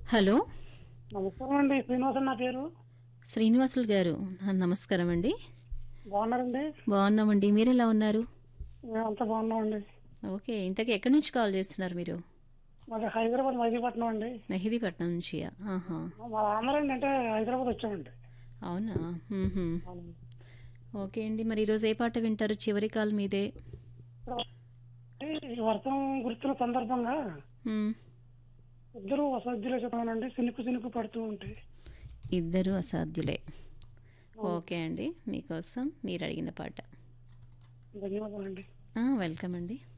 Hello నమస్కారం అండి శ్రీనివాసన్ నా పేరు శ్రీనివాసులు గారు ఆ, నమస్కారం అండి బాగున్నారండి బాగున్నామండి మీరు ఎలా ఉన్నారు మేము అంతా బాగున్నామండి ఓకే ఇంతకీ ఎక్కడి నుంచి కాల్ చేస్తున్నారు మీరు మాది హైదరాబాద్ మైదీపట్నం అండి మెహదీపట్నం నుంచి ఆహా మా ఆంధ్ర అండి అంటే హైదరాబాద్ వచ్చామండి అవునా మ్మ్హ. ఓకే అండి మరి ఈరోజు ఏ పాట వింటారు చివరి కాల్ మీదే ఈ వర్షం గుర్తున్న సందర్భంగా మ్మ్. ఇద్దరు అసాధ్యులే చెప్పానండి సినుకు సినుకు పడుతూ ఉంటాయి ఇద్దరు అసాధ్యులే ఓకే అండి మీకోసం మీరు అడిగిన పాట ధన్యవాదాలండి ఆ, వెల్కమ్ అండి